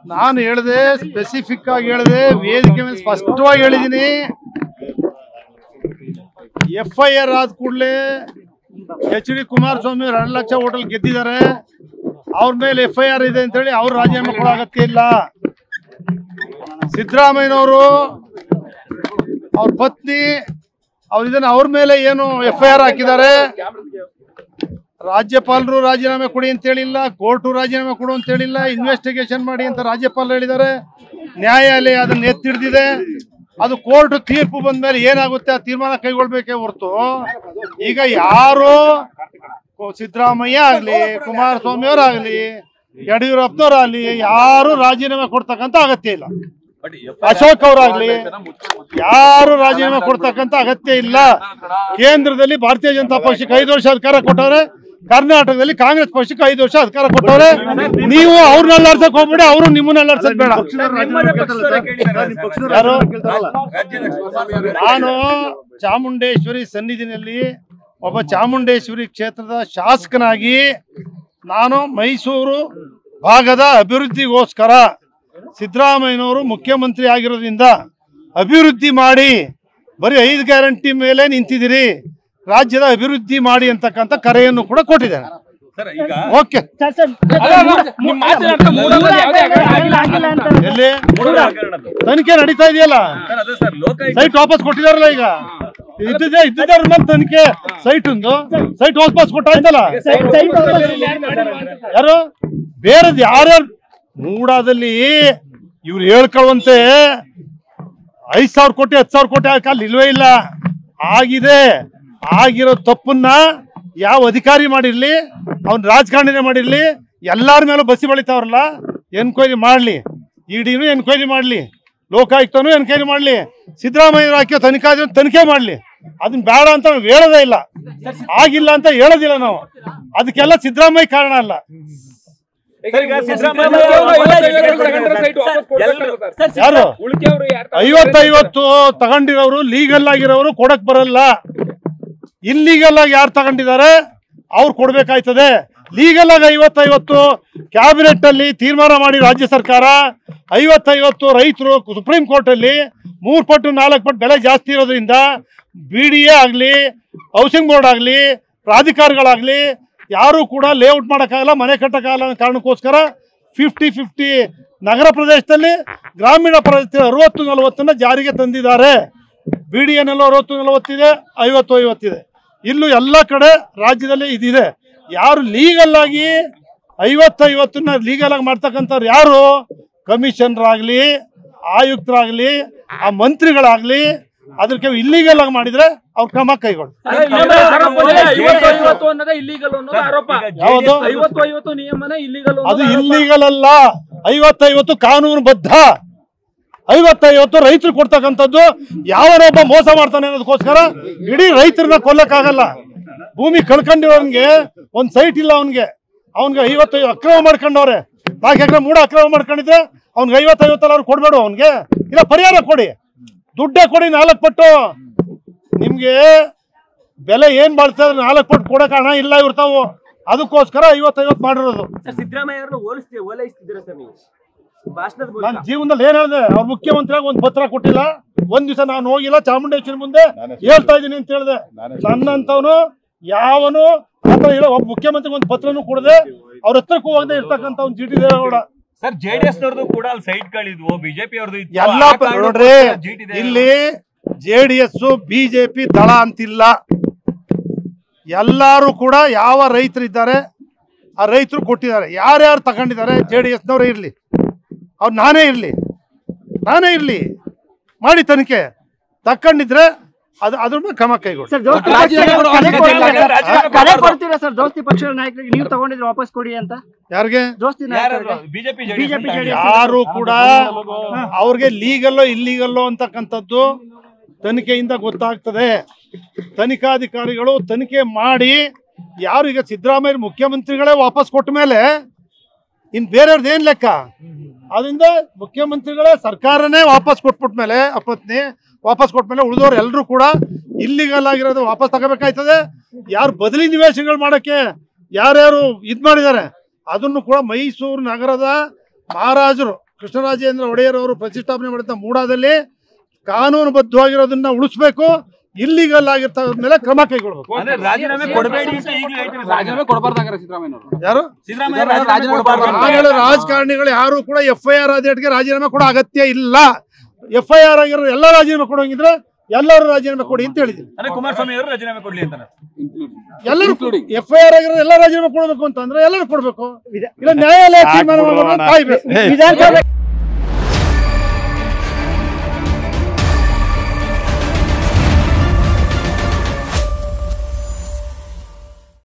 ನಾನು ಹೇಳಿದೆ ಸ್ಪೆಸಿಫಿಕ್ ಆಗಿ ಹೇಳಿದೆ ವೇದಿಕೆ ಮೇಲೆ ಸ್ಪಷ್ಟವಾಗಿ ಹೇಳಿದ್ದೀನಿ ಎಫ್ ಐ ಆರ್ ಆದ ಕೂಡಲೇ ಎಚ್ ಡಿ ಕುಮಾರಸ್ವಾಮಿ ಅವ್ರು ಎರಡು ಲಕ್ಷ ಹೋಟೆಲ್ ಗೆದ್ದಿದ್ದಾರೆ ಅವ್ರ ಮೇಲೆ ಎಫ್ ಐ ಆರ್ ಇದೆ ಅಂತೇಳಿ ಅವ್ರು ರಾಜೀನಾಮೆ ಕೊಡೋ ಅಗತ್ಯ ಇಲ್ಲ ಸಿದ್ದರಾಮಯ್ಯನವರು ಅವ್ರ ಪತ್ನಿ ಅವ್ರ ಇದನ್ನ ಅವ್ರ ಮೇಲೆ ಏನು ಎಫ್ ಐ ಆರ್ ಹಾಕಿದ್ದಾರೆ ರಾಜ್ಯಪಾಲರು ರಾಜೀನಾಮೆ ಕೊಡಿ ಅಂತ ಹೇಳಿಲ್ಲ ಕೋರ್ಟು ರಾಜೀನಾಮೆ ಕೊಡು ಅಂತ ಹೇಳಿಲ್ಲ ಇನ್ವೆಸ್ಟಿಗೇಷನ್ ಮಾಡಿ ಅಂತ ರಾಜ್ಯಪಾಲರು ಹೇಳಿದ್ದಾರೆ ನ್ಯಾಯಾಲಯ ಅದನ್ನ ಎತ್ತಿಡ್ದಿದೆ ಅದು ಕೋರ್ಟ್ ತೀರ್ಪು ಬಂದ್ಮೇಲೆ ಏನಾಗುತ್ತೆ ಆ ತೀರ್ಮಾನ ಕೈಗೊಳ್ಬೇಕೇ ಹೊರತು ಈಗ ಯಾರು ಕೋ- ಸಿದ್ದರಾಮಯ್ಯ ಆಗ್ಲಿ ಕುಮಾರಸ್ವಾಮಿ ಅವರಾಗ್ಲಿ ಯಡಿಯೂರಪ್ಪನವರಾಗ್ಲಿ ಯಾರು ರಾಜೀನಾಮೆ ಕೊಡ್ತಕ್ಕಂತ ಅಗತ್ಯ ಇಲ್ಲ ಅಶೋಕ್ ಅವರಾಗ್ಲಿ ಯಾರು ರಾಜೀನಾಮೆ ಕೊಡ್ತಕ್ಕಂತ ಅಗತ್ಯ ಇಲ್ಲ ಕೇಂದ್ರದಲ್ಲಿ ಭಾರತೀಯ ಜನತಾ ಪಕ್ಷಕ್ಕೆ ಐದು ವರ್ಷ ಅಧಿಕಾರ ಕೊಟ್ಟವ್ರೆ ಕರ್ನಾಟಕದಲ್ಲಿ ಕಾಂಗ್ರೆಸ್ ಪಕ್ಷಕ್ಕೆ ಐದು ವರ್ಷ ಅಧಿಕಾರ ಕೊಟ್ಟವ್ರೆ ನೀವು ಅವ್ರನ್ನೆಲ್ಲ ಅಲ್ಸಕ್ ಹೋಗ್ಬೇಡಿ ಅವರು ನಿಮ್ಮನ್ನೆಲ್ಲ ಅಲ್ಸಕ್ ಬೇಡ ಯಾರು ನಾನು ಚಾಮುಂಡೇಶ್ವರಿ ಸನ್ನಿಧಿನಲ್ಲಿ ಒಬ್ಬ ಚಾಮುಂಡೇಶ್ವರಿ ಕ್ಷೇತ್ರದ ಶಾಸಕನಾಗಿ ನಾನು ಮೈಸೂರು ಭಾಗದ ಅಭಿವೃದ್ಧಿಗೋಸ್ಕರ ಸಿದ್ದರಾಮಯ್ಯನವರು ಮುಖ್ಯಮಂತ್ರಿ ಆಗಿರೋದ್ರಿಂದ ಅಭಿವೃದ್ಧಿ ಮಾಡಿ ಬರೀ ಐದು ಗ್ಯಾರಂಟಿ ಮೇಲೆ ನಿಂತಿದ್ದೀರಿ ರಾಜ್ಯದ ಅಭಿವೃದ್ಧಿ ಮಾಡಿ ಅಂತಕ್ಕಂಥ ಕರೆಯನ್ನು ಕೂಡ ಕೊಟ್ಟಿದ್ದಾರೆ ಸರ್ ಈಗ ಓಕೆ ಸರ್ ಸರ್ ನಿಮ್ ಮಾತಿನ ಅರ್ಥ ಮೂಡೋದ್ರಲ್ಲಿ ಯಾವುದೇ ಹಗರಣ ಆಗಿಲ್ಲ ಆಗಿಲ್ಲ ಅಂತ ಎಲ್ಲಿ ಮೂಡೂರು ಹಗರಣದ್ದು. ತನಿಖೆ ನಡೀತಾ ಇದೆಯಲ್ಲ ಸರ್ ಅದೇ ಸರ್ ಲೋಕಾಯುಕ್ತ ಸೈಟ್ ವಾಪಸ್ ಕೊಟ್ಟಿದಾರಲ್ಲ ಈಗ ಇದ್ದಿದೆ ಇದ್ದಿದ್ದಾರ ಮೇಲೆ ತನಿಖೆ ಸೈಟ್ ಒಂದು ಸೈಟ್ ವಾಪಸ್ ಕೊಟ್ಟಾಯ್ತಲ್ಲ ಸೈಟ್ ಸೈಟ್ ವಾಪಸ್ ಯಾರು ಬೇರೆದ್ ಯಾರ್ಯಾರು ಮೂಡಾದಲ್ಲಿ ಇವ್ರು ಹೇಳ್ಕೊಳ್ಳುವಂತೆ ಐದ್ ಸಾವಿರ ಕೋಟಿ ಹತ್ತು ಸಾವಿರ ಕೋಟಿ ಹಾಕಿ ಅಲ್ಲಿ ಇಲ್ವೇ ಇಲ್ಲ ಆಗಿದೆ ಆಗಿರೋ ತಪ್ಪನ್ನ ಯಾವ ಅಧಿಕಾರಿ ಮಾಡಿರ್ಲಿ ಅವ್ನ ರಾಜಕಾರಣಿನೇ ಮಾಡಿರ್ಲಿ ಎಲ್ಲಾರ ಮೇಲೂ ಬಸ್ಸಿ ಬಳಿತಾವ್ರಲ್ಲ ಎನ್ಕ್ವೈರಿ ಮಾಡ್ಲಿ ಇಡಿನೂ ಎನ್ಕ್ವೈರಿ ಮಾಡ್ಲಿ ಲೋಕಾಯುಕ್ತನೂ ಎನ್ಕ್ವೈರಿ ಮಾಡ್ಲಿ ಸಿದ್ದರಾಮಯ್ಯ ಹಾಕಿ ತನಿಖಾಧಿಕಾರಿ ತನಿಖೆ ಮಾಡ್ಲಿ ಅದನ್ನ ಬೇಡ ಅಂತ ನಾವು ಹೇಳೋದೇ ಇಲ್ಲ ಆಗಿಲ್ಲ ಅಂತ ಹೇಳೋದಿಲ್ಲ ನಾವು ಅದಕ್ಕೆಲ್ಲ ಸಿದ್ದರಾಮಯ್ಯ ಕಾರಣ ಅಲ್ಲ ಸರ್, ಈಗ ಸಿದ್ದರಾಮಯ್ಯ ಯಾರು ಐವತ್ತೈವತ್ತು ತಗೊಂಡಿರೋರು ಲೀಗಲ್ ಆಗಿರೋರು ಕೊಡಕ್ ಬರಲ್ಲ ಇಲ್ಲೀಗಲ್ ಆಗಿ ಯಾರು ತಗೊಂಡಿದ್ದಾರೆ ಅವ್ರು ಕೊಡ್ಬೇಕಾಯ್ತದೆ ಲೀಗಲ್ ಆಗಿ ಐವತ್ತೈವತ್ತು ಕ್ಯಾಬಿನೆಟ್ ಅಲ್ಲಿ ತೀರ್ಮಾನ ಮಾಡಿ ರಾಜ್ಯ ಸರ್ಕಾರ ಐವತ್ತೈವತ್ತು ರೈತರು ಸುಪ್ರೀಂ ಕೋರ್ಟ್ ಅಲ್ಲಿ ಮೂರ್ ಪಟ್ಟು ನಾಲ್ಕು ಪಟ್ಟು ಬೆಲೆ ಜಾಸ್ತಿ ಇರೋದ್ರಿಂದ ಬಿ ಡಿ ಎ ಆಗಲಿ ಹೌಸಿಂಗ್ ಬೋರ್ಡ್ ಆಗಲಿ ಪ್ರಾಧಿಕಾರಗಳಾಗಲಿ ಯಾರು ಕೂಡ ಲೇಔಟ್ ಮಾಡೋಕ್ಕಾಗಲ್ಲ ಮನೆ ಕಟ್ಟಕ್ಕಾಗಲ್ಲ ಅನ್ನೋ ಕಾರಣಕ್ಕೋಸ್ಕರ ಫಿಫ್ಟಿ ಫಿಫ್ಟಿ ನಗರ ಪ್ರದೇಶದಲ್ಲಿ ಗ್ರಾಮೀಣ ಪ್ರದೇಶದಲ್ಲಿ ಅರವತ್ತು ನಲವತ್ತನ್ನ ಜಾರಿಗೆ ತಂದಿದ್ದಾರೆ ಬಿ ಡಿ ಎನ್ ಅರವತ್ತು ನಲವತ್ತಿದೆ ಐವತ್ತು ಐವತ್ತಿದೆ ಇಲ್ಲೂ ಎಲ್ಲ ಕಡೆ ರಾಜ್ಯದಲ್ಲಿ ಇದಿದೆ ಯಾರು ಲೀಗಲ್ ಆಗಿ ಐವತ್ತೈವತ್ತನ್ನ ಲೀಗಲ್ ಆಗಿ ಮಾಡ್ತಕ್ಕಂಥವ್ರು ಯಾರು ಕಮಿಷನರ್ ಆಯುಕ್ತರಾಗ್ಲಿ ಆ ಮಂತ್ರಿಗಳಾಗ್ಲಿ ಅದಕ್ಕೆ ಇಲ್ಲಿಗಲ್ ಆಗಿ ಮಾಡಿದ್ರೆ ಅವ್ರ ಕ್ರಮ ಕೈಗೊಳ್ಳಿ ಐವತ್ತು ಐವತ್ತು ಅನ್ನೋದೇ ಇಲ್ಲಿಗಲ್ ಅನ್ನೋದು ಆರೋಪ ಯಾವುದು ಐವತ್ತು ಐವತ್ತು ನಿಯಮನೇ ಇಲ್ಲಿಗಲ್ ಅದು ಇಲ್ಲಿಗಲ್ ಅಲ್ಲ ಐವತ್ತೈವತ್ತು ಕಾನೂನು ಬದ್ಧ ಐವತ್ತೈವತ್ತು ರೈತರು ಕೊಡ್ತಕ್ಕಂಥದ್ದು ಯಾವನೊಬ್ಬ ಮೋಸ ಮಾಡ್ತಾನೆ ಅನ್ನೋದಕ್ಕೋಸ್ಕರ ಇಡೀ ರೈತರನ್ನ ಕೊಲ್ಲಕ್ಕಾಗಲ್ಲ ಭೂಮಿ ಕಳ್ಕೊಂಡಿರೋನ್ಗೆ ಒಂದ್ ಸೈಟ್ ಇಲ್ಲ ಅವನ್ಗೆ ಅವನ್ಗೆ ಐವತ್ತೈದು ಅಕ್ರಮ ಮಾಡ್ಕೊಂಡವ್ರೆ ನಾಲ್ಕು ಎಕರೆ ಮೂಡ ಅಕ್ರಮ ಮಾಡ್ಕೊಂಡಿದ್ರೆ ಅವ್ನಿಗೆ ಐವತ್ತೈವತ್ತಲ್ಲ ಅವ್ರು ಕೊಡ್ಬೇಡು ಅವನ್ಗೆ ಇಲ್ಲ ಪರಿಹಾರ ಕೊಡಿ ದುಡ್ಡೇ ಕೊಡಿ ನಾಲ್ಕು ಪಟ್ಟು ನಿಮ್ಗೆ ಬೆಲೆ ಏನ್ ಬಾಳ್ತದೆ ನಾಲ್ಕು ಪಟ್ಟು ಕೊಡಕ್ ಹಣ ಇಲ್ಲ ಇರ್ತಾವು ಅದಕ್ಕೋಸ್ಕರ ಐವತ್ತೈವತ್ತು ಮಾಡಿರೋದು ಸರ್ ಸಿದ್ದರಾಮಯ್ಯ ಅವರನ್ನು ಹೋಲಿಸ್ತೀವಿ ಓಲೈಸ್ತಿದ್ದೀರಾ ಸರ್ ನೀವು ಭಾಷಣದ ನಾನು ಮೂಲಕ ಜೀವನದಲ್ಲಿ ಏನ್ ಹೇಳಿದೆ ಅವ್ರ ಮುಖ್ಯಮಂತ್ರಿಯಾಗ ಒಂದ್ ಪತ್ರ ಕೊಟ್ಟಿಲ್ಲ ಒಂದ್ ದಿವಸ ನಾನು ಹೋಗಿಲ್ಲ ಚಾಮುಂಡೇಶ್ವರಿ ಮುಂದೆ ಹೇಳ್ತಾ ಇದೀನಿ ಅಂತ ಹೇಳಿದೆ ನನ್ನಂತವನು ಯಾವನು ಆತರ ಹೇಳೋ ಒಬ್ಬ ಮುಖ್ಯಮಂತ್ರಿ ಒಂದ್ ಪತ್ರನೂ ಕೊಡದೆ ಅವ್ರ ಹತ್ರಕ್ಕೂ ಹೋಗದೆ ಇರ್ತಕ್ಕಂಥ ಒಂದು G T Devegowda sir JDS ನವ್ರದ್ದು ಕೂಡ ಅಲ್ಲಿ ಸೈಟ್ ಗಳಿದ್ವು ಬಿಜೆಪಿ ಅವ್ರದ್ದು ಇತ್ತು. ಎಲ್ಲ ಆ ಪ- ಕಾರಣಕ್ಕೂ ನೋಡ್ರಿ GT ದೇವೇಗೌಡ- ಇಲ್ಲಿ ಜೆ ಡಿ ಎಸ್ ಬಿಜೆಪಿ ದಳ ಅಂತಿಲ್ಲ ಎಲ್ಲಾರು ಕೂಡ ಯಾವ ರೈತರಿದ್ದಾರೆ ಆ ರೈತರು ಕೊಟ್ಟಿದ್ದಾರೆ ಯಾರ್ಯಾರು ತಗೊಂಡಿದ್ದಾರೆ ಜೆ ಡಿ ಎಸ್ನವರೇ ಇರಲಿ ಅವ್ರು ನಾನೇ ಇರಲಿ ನಾನೇ ಇರಲಿ ಮಾಡಿ ತನಿಖೆ ತಕೊಂಡಿದ್ರೆ ಅದು ಅದ್ರ ಮೇಲೆ ಕ್ರಮ ಕೈಗೊಳ್ಳಿ ಸರ್ ದೋಸ್ತಿ ರಾಜೀನಾಮೆ ಪಕ್ಷ ಕೊಡು, ಕರೆ ಕೊಡ್ತೀರಾ? ರಾಜೀನಾಮೆ ಕರೆ ಕೊಡು. ಕೊಡ್ತೀರಾ ಸರ್ ದೋಸ್ತಿ ಪಕ್ಷದ ನಾಯಕರಿಗೆ ನೀವು ತಗೊಂಡಿದ್ರೆ ವಾಪಸ್ ಕೊಡಿ ಅಂತ ಯಾರಿಗೆ ದೋಸ್ತಿ ಯಾರದು? ನಾಯಕರಿಗೆ ಬಿಜೆಪಿ ಬಿಜೆಪಿ ಜೆಡಿಎಸ್ JDS. ಯಾರು ಕೂಡ ಅವ್ರಿಗೆ ಲೀಗಲ್ಲೋ ಇಲ್ಲೀಗಲ್ಲೋ ಅಂತಕ್ಕಂಥದ್ದು ತನಿಖೆಯಿಂದ ಗೊತ್ತಾಗ್ತದೆ ತನಿಖಾಧಿಕಾರಿಗಳು ತನಿಖೆ ಮಾಡಿ ಯಾರು ಈಗ ಸಿದ್ದರಾಮಯ್ಯ ಮುಖ್ಯಮಂತ್ರಿಗಳೇ ವಾಪಸ್ ಕೊಟ್ಟ ಮೇಲೆ ಇನ್ ಬೇರೆಯವ್ರದ್ದು ಏನ್ ಲೆಕ್ಕ ಅದರಿಂದ ಮುಖ್ಯಮಂತ್ರಿಗಳೇ ಸರ್ಕಾರನೇ ವಾಪಸ್ ಕೊಟ್ಬಿಟ್ಟ ಮೇಲೆ ಅಪತ್ನಿ ವಾಪಸ್ ಕೊಟ್ಮೇಲೆ ಉಳಿದವ್ರು ಎಲ್ಲರೂ ಕೂಡ ಇಲ್ಲಿಗಲ್ ಆಗಿರೋದು ವಾಪಸ್ ತಗೋಬೇಕಾಯ್ತದೆ ಯಾರು ಬದಲಿ ನಿವೇಶನಗಳು ಮಾಡಕ್ಕೆ ಯಾರ್ಯಾರು ಇದ್ ಮಾಡಿದ್ದಾರೆ ಅದನ್ನು ಕೂಡ ಮೈಸೂರು ನಗರದ ಮಹಾರಾಜರು ಕೃಷ್ಣರಾಜೇಂದ್ರ ಒಡೆಯರ್ ಅವರು ಪ್ರತಿಷ್ಠಾಪನೆ ಮಾಡಿದ ಮೂಡಾದಲ್ಲಿ ಕಾನೂನುಬದ್ಧವಾಗಿರೋದನ್ನ ಉಳಿಸ್ಬೇಕು ಇಲ್ಲಿಗಲ್ ಆಗಿರ್ತದ್ರ ಮೇಲೆ ಕ್ರಮ ಕೈಗೊಳ್ಬೇಕು ಅಂದ್ರೆ ರಾಜೀನಾಮೆ ಕೊಡಬೇಡಿ ಅಂತ ಈಗಲೇ ಹೇಳ್ತೀನಿ ರಾಜೀನಾಮೆ ಕೊಡಬಾರ್ದಾಗ್ರ ಸಿದ್ದರಾಮಯ್ಯ ಅವರು ಯಾರು ಸಿದ್ದರಾಮಯ್ಯ ರಾಜೀನಾಮೆ ರಾಜೀನಾಮೆ ಕೊಡಬಾರ್ದು ಅಂತ. ನಾನು ಹೇಳೋ ರಾಜಕಾರಣಿಗಳು ಯಾರು ಕೂಡ ಎಫ್ ಐ ಆರ್ ಆದೇಟ್ಗೆ ರಾಜೀನಾಮೆ ಕೊಡೋ ಅಗತ್ಯ ಇಲ್ಲ ಎಫ್ ಐ ಆರ್ ಆಗಿರೋ ಎಲ್ಲ ರಾಜೀನಾಮೆ ಕೊಡೋಂಗಿದ್ರೆ ಎಲ್ಲರೂ ರಾಜೀನಾಮೆ ಕೊಡಿ ಅಂತ ಹೇಳಿದ್ದೀನಿ ಅಂದ್ರೆ ಕುಮಾರಸ್ವಾಮಿ ಅವರು ರಾಜೀನಾಮೆ ಕೊಡ್ಲಿ ಅಂತ ಎಲ್ಲರೂ Including. ಎಫ್ ಐ ಆರ್ ಆಗಿರೋ ಎಲ್ಲ ರಾಜೀನಾಮೆ ಕೊಡಬೇಕು ಅಂತಂದ್ರೆ ಎಲ್ಲರೂ ಕೊಡ್ಬೇಕು ಇಲ್ಲ ನ್ಯಾಯಾಲಯ ತೀರ್ಮಾನ ಮಾಡೋದನ್ನ ಕಾಯ್ಬೇಕು ವಿಧಾನಸಭೆ